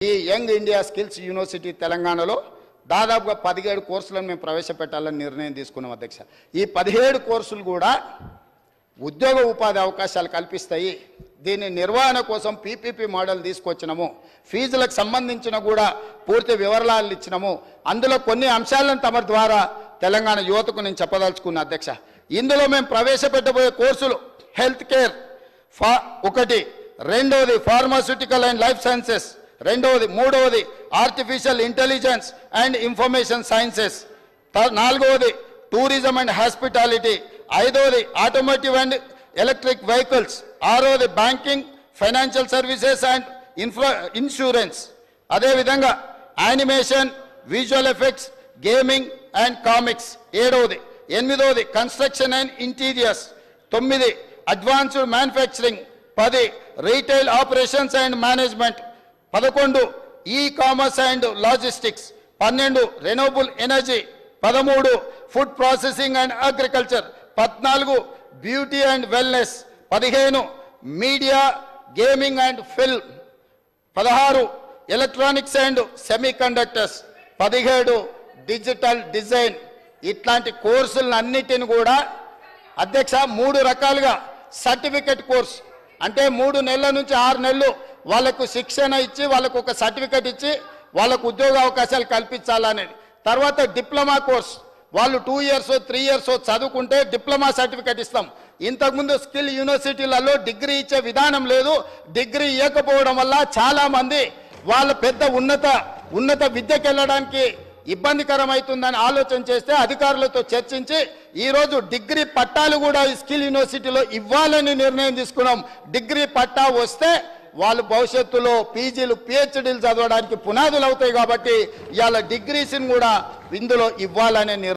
ఈ young India skills university తెలంగాణలో దాదాపుగా పదిహేడు కోర్సులను మేము ప్రవేశపెట్టాలని నిర్ణయం తీసుకున్నాం అధ్యక్ష ఈ పదిహేడు కోర్సులు కూడా ఉద్యోగ ఉపాధి అవకాశాలు కల్పిస్తాయి దీని నిర్వహణ కోసం పీపీపీ మోడల్ తీసుకొచ్చినాము ఫీజులకు సంబంధించిన కూడా పూర్తి వివరాలు ఇచ్చినాము అందులో కొన్ని అంశాలను తమ ద్వారా తెలంగాణ యువతకు నేను చెప్పదలుచుకున్న అధ్యక్ష ఇందులో మేము ప్రవేశపెట్టబోయే కోర్సులు హెల్త్ కేర్ ఫా ఒకటి రెండవది ఫార్మాస్యూటికల్ అండ్ లైఫ్ సైన్సెస్ రెండవది మూడవది artificial intelligence and information sciences త- నాలుగవది టూరిజం అండ్ హాస్పిటాలిటీ ఐదవది ఆటోమోటివ్ అండ్ ఎలక్ట్రిక్ వెహికల్స్ ఆరవది banking financial services and infra insurance అదేవిధంగా animation visual effects gaming and comics ఏడవది ఎనిమిదవది కన్స్ట్రక్షన్ అండ్ ఇంటీరియర్స్ తొమ్మిది అడ్వాన్స్డ్ మ్యానుఫ్యాక్చరింగ్ పది రీటైల్ ఆపరేషన్స్ అండ్ మేనేజ్మెంట్ పదకొండు ఈ కామర్స్ అండ్ లాజిస్టిక్స్ పన్నెండు renewable energy పదమూడు food processing and agriculture పద్నాలుగు beauty and wellness పదిహేను మీడియా గేమింగ్ అండ్ ఫిల్మ్ పదహారు ఎలక్ట్రానిక్స్ అండ్ సెమీ కండక్టర్స్ పదిహేడు డిజిటల్ డిజైన్ ఇట్లాంటి కోర్సులను అన్నిటిని కూడా అధ్యక్ష మూడు రకాలుగా సర్టిఫికెట్ కోర్స్ అంటే మూడు నెలల నుంచి ఆరు నెలలు వాళ్ళకు శిక్షణ ఇచ్చి వాళ్ళకు ఒక సర్టిఫికెట్ ఇచ్చి వాళ్ళకు ఉద్యోగ అవకాశాలు కల్పించాలనేది తర్వాత డిప్లొమా కోర్స్ వాళ్ళు టూ ఇయర్స్ త్రీ ఇయర్స్ చదువుకుంటే డిప్లొమా సర్టిఫికెట్ ఇస్తాం ఇంతకుముందు స్కిల్ యూనివర్సిటీలలో డిగ్రీ ఇచ్చే విధానం లేదు డిగ్రీ ఇవ్వకపోవడం వల్ల చాలా మంది వాళ్ళ పెద్ద ఉన్నత ఉన్నత విద్యకి వెళ్ళడానికి ఇబ్బందికరం అవుతుందని ఆలోచన చేస్తే అధికారులతో చర్చించి ఈ రోజు డిగ్రీ పట్టాలు కూడా ఈ స్కిల్ యూనివర్సిటీలో ఇవ్వాలని నిర్ణయం తీసుకున్నాం డిగ్రీ పట్టా వస్తే వాళ్ళు భవిష్యత్తులో పీజీలు పిహెచ్డీలు చదవడానికి పునాదులు అవుతాయి కాబట్టి ఇవాళ డిగ్రీస్ని కూడా ఇందులో ఇవ్వాలనే నిర్ణయం